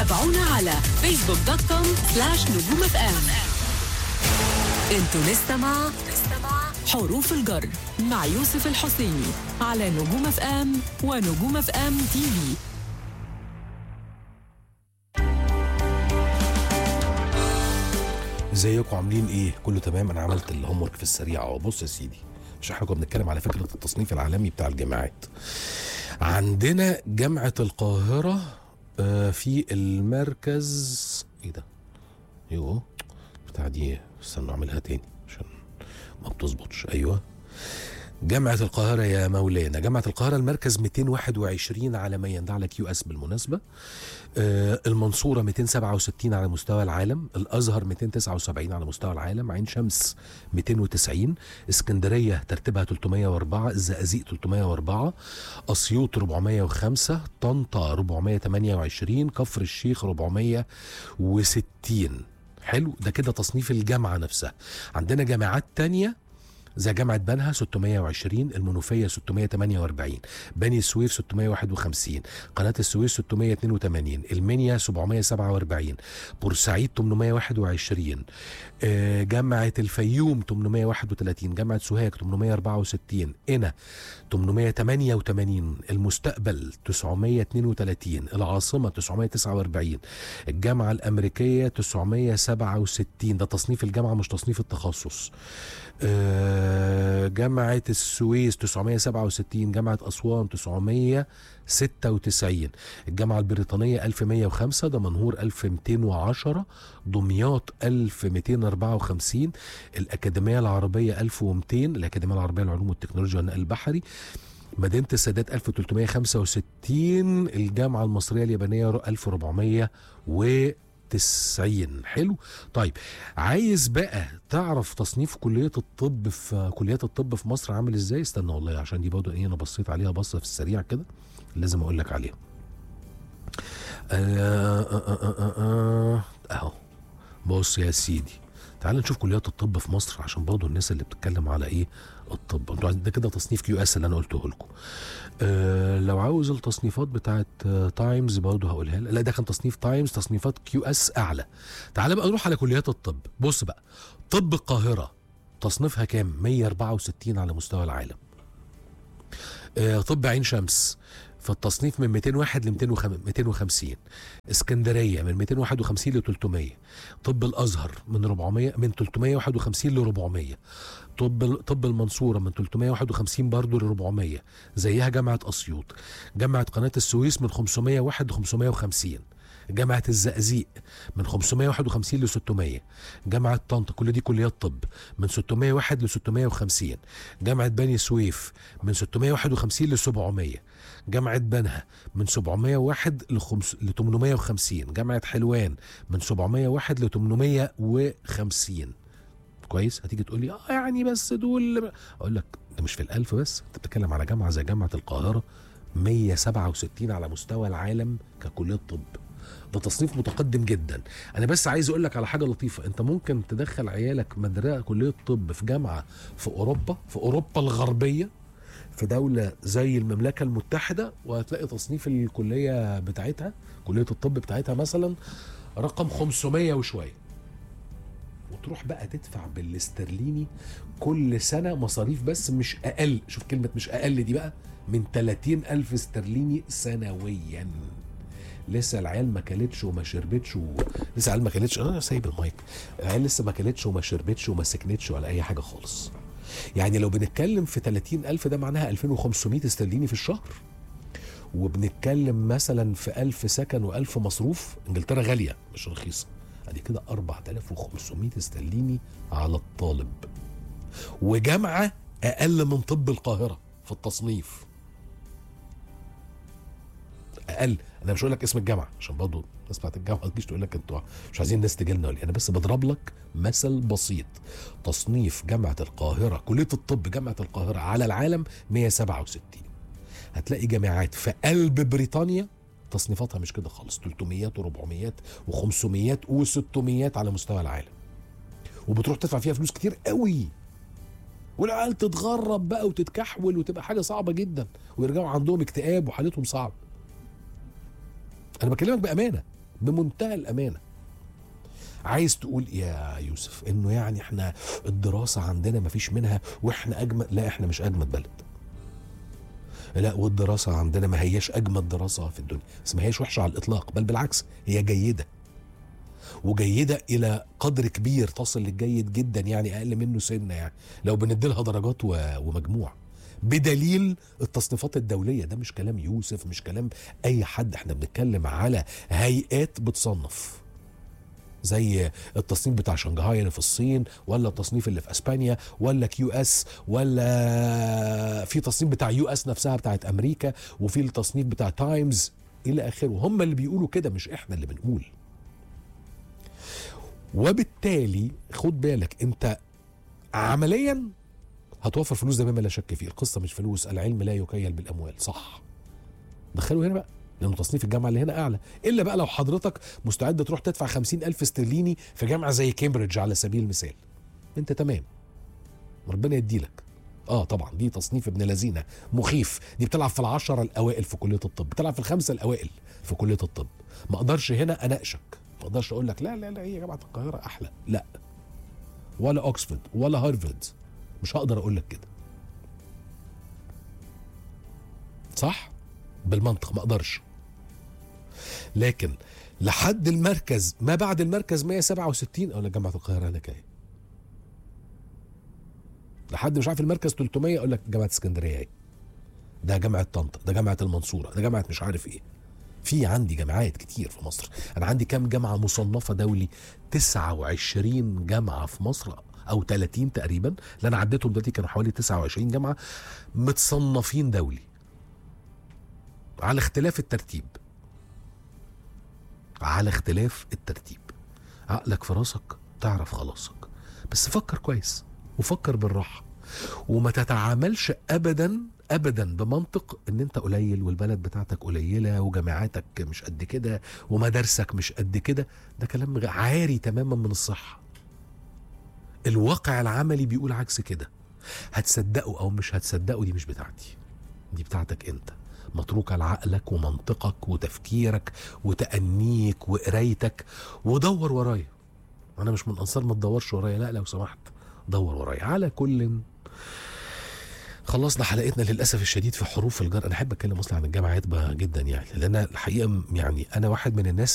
تابعونا على فيسبوك دوت كوم سلاش نجوم اف ام انتوا لسه مع حروف الجر مع يوسف الحسيني على نجوم اف ام ونجوم اف ام تي في ازيكم عاملين ايه كله تمام انا عملت الهوم ورك في السريع اهو بص يا سيدي مش احنا كنا بنتكلم على فكره التصنيف العالمي بتاع الجامعات عندنا جامعه القاهره آه، في المركز ايه ده ايوه بتاع دي استنى اعملها تاني عشان ما بتظبطش ايوه جامعة القاهرة يا مولانا جامعة القاهرة المركز 221 عالميا ده على كيو اس بالمناسبة آه المنصورة 267 على مستوى العالم الأزهر 279 على مستوى العالم عين شمس 290 اسكندرية ترتيبها 304 الزقازيق 304 أسيوط 405 طنطا 428 كفر الشيخ 460 حلو ده كده تصنيف الجامعة نفسها عندنا جامعات تانية زي جامعة بنها 620 المنوفية 648 بني سويف 651 قناة السويس 682 المنيا 747 بورسعيد 821 آه، جامعة الفيوم 831 جامعة سوهاج 864 قنا 888 المستقبل 932 العاصمة 949 الجامعة الأمريكية 967 ده تصنيف الجامعة مش تصنيف التخصص آه، جامعة السويس 967 جامعة أسوان 996 الجامعة البريطانية 1105 دمنهور 1210 دمياط 1254 الأكاديمية العربية 1200 الأكاديمية العربية للعلوم والتكنولوجيا والنقل البحري مدينة السادات 1365 الجامعة المصرية اليابانية 1490 حلو طيب عايز بقى تعرف تصنيف كلية الطب في كليات الطب في مصر عامل ازاي استنى والله عشان دي برضه ايه انا بصيت عليها بصة في السريع كده لازم اقول لك عليها آه آه آه آه آه اهو بص يا سيدي تعال نشوف كليات الطب في مصر عشان برضه الناس اللي بتتكلم على ايه الطب انتوا عايزين- ده كده تصنيف كيو اس اللي انا قلته لكم آه لو عاوز التصنيفات بتاعت آه تايمز برضه هقولها لك لا ده كان تصنيف تايمز تصنيفات كيو اس اعلى تعال بقى نروح على كليات الطب بص بقى طب القاهره تصنيفها كام 164 على مستوى العالم آه طب عين شمس في التصنيف من 201 ل 250 اسكندريه من 251 ل 300 طب الازهر من 400 من 351 ل 400 طب طب المنصوره من 351 برضه ل 400 زيها جامعه اسيوط جامعه قناه السويس من 501 ل 550 جامعة الزقازيق من 551 ل 600 جامعة طنطا كل دي كليات طب من 601 ل 650 جامعة بني سويف من 651 ل 700 جامعة بنها من 701 ل 5 ل 850 جامعة حلوان من 701 ل 850 كويس هتيجي تقول لي اه يعني بس دول اقول لك ده مش في الالف بس انت بتتكلم على جامعه زي جامعه القاهره 167 على مستوى العالم ككليه طب ده تصنيف متقدم جدا انا بس عايز اقول لك على حاجه لطيفه انت ممكن تدخل عيالك مدرسه كليه طب في جامعه في اوروبا في اوروبا الغربيه في دولة زي المملكة المتحدة وهتلاقي تصنيف الكلية بتاعتها كلية الطب بتاعتها مثلا رقم 500 وشوية وتروح بقى تدفع بالاسترليني كل سنة مصاريف بس مش أقل شوف كلمة مش أقل دي بقى من 30 ألف استرليني سنويا لسه العيال ما كلتش وما شربتش و... لسه العيال ما كلتش انا سايب المايك العيال لسه ما كلتش وما شربتش وما سكنتش ولا اي حاجه خالص يعني لو بنتكلم في 30 ألف ده معناها 2500 استرليني في الشهر وبنتكلم مثلا في 1000 سكن و1000 مصروف انجلترا غاليه مش رخيصه ادي كده 4500 استرليني على الطالب وجامعه اقل من طب القاهره في التصنيف اقل انا مش هقول لك اسم الجامعه عشان برضه الناس بتاعت الجامعه ما تجيش تقول لك انتوا مش عايزين الناس تجي لنا ولا إيه. انا بس بضرب لك مثل بسيط تصنيف جامعه القاهره كليه الطب جامعه القاهره على العالم 167 هتلاقي جامعات في قلب بريطانيا تصنيفاتها مش كده خالص 300 و400 و500 و600 على مستوى العالم وبتروح تدفع فيها فلوس كتير قوي والعيال تتغرب بقى وتتكحول وتبقى حاجه صعبه جدا ويرجعوا عندهم اكتئاب وحالتهم صعب انا بكلمك بامانه بمنتهى الامانه عايز تقول إيه يا يوسف انه يعني احنا الدراسه عندنا مفيش منها واحنا اجمد لا احنا مش اجمد بلد لا والدراسه عندنا ما هياش اجمد دراسه في الدنيا بس ما هياش وحشه على الاطلاق بل بالعكس هي جيده وجيده الى قدر كبير تصل للجيد جدا يعني اقل منه سنه يعني لو بنديلها درجات و- ومجموع بدليل التصنيفات الدوليه ده مش كلام يوسف مش كلام اي حد احنا بنتكلم على هيئات بتصنف زي التصنيف بتاع شنغهاي اللي في الصين ولا التصنيف اللي في اسبانيا ولا كيو اس ولا في تصنيف بتاع يو اس نفسها بتاعت امريكا وفي التصنيف بتاع تايمز الى اخره هم اللي بيقولوا كده مش احنا اللي بنقول وبالتالي خد بالك انت عمليا هتوفر فلوس ده مما لا شك فيه القصه مش فلوس العلم لا يكيل بالاموال صح دخلوا هنا بقى لأنه تصنيف الجامعة اللي هنا أعلى إلا بقى لو حضرتك مستعد تروح تدفع خمسين ألف استرليني في جامعة زي كامبريدج على سبيل المثال أنت تمام ربنا يديلك اه طبعا دي تصنيف ابن لذينه مخيف دي بتلعب في العشرة الاوائل في كليه الطب بتلعب في الخمسه الاوائل في كليه الطب ما اقدرش هنا اناقشك ما اقدرش اقول لك لا لا لا هي جامعه القاهره احلى لا ولا اوكسفورد ولا هارفارد مش هقدر اقول لك كده صح بالمنطق ما اقدرش لكن لحد المركز ما بعد المركز 167 اقول لك جامعه القاهره هناك اهي لحد مش عارف المركز 300 اقول لك جامعه اسكندريه اهي ده جامعه طنطا ده جامعه المنصوره ده جامعه مش عارف ايه في عندي جامعات كتير في مصر انا عندي كام جامعه مصنفه دولي 29 جامعه في مصر او 30 تقريبا اللي انا عديتهم دلوقتي كانوا حوالي 29 جامعه متصنفين دولي على اختلاف الترتيب على اختلاف الترتيب عقلك في راسك تعرف خلاصك بس فكر كويس وفكر بالراحه وما تتعاملش ابدا ابدا بمنطق ان انت قليل والبلد بتاعتك قليله وجامعاتك مش قد كده ومدارسك مش قد كده ده كلام غ- عاري تماما من الصحه الواقع العملي بيقول عكس كده هتصدقوا او مش هتصدقوا دي مش بتاعتي دي بتاعتك انت متروكة لعقلك ومنطقك وتفكيرك وتأنيك وقرايتك ودور ورايا انا مش من انصار ما تدورش ورايا لا لو سمحت دور ورايا على كل خلصنا حلقتنا للاسف الشديد في حروف الجر انا احب اتكلم اصلا عن الجامعات بقى جدا يعني لان أنا الحقيقه يعني انا واحد من الناس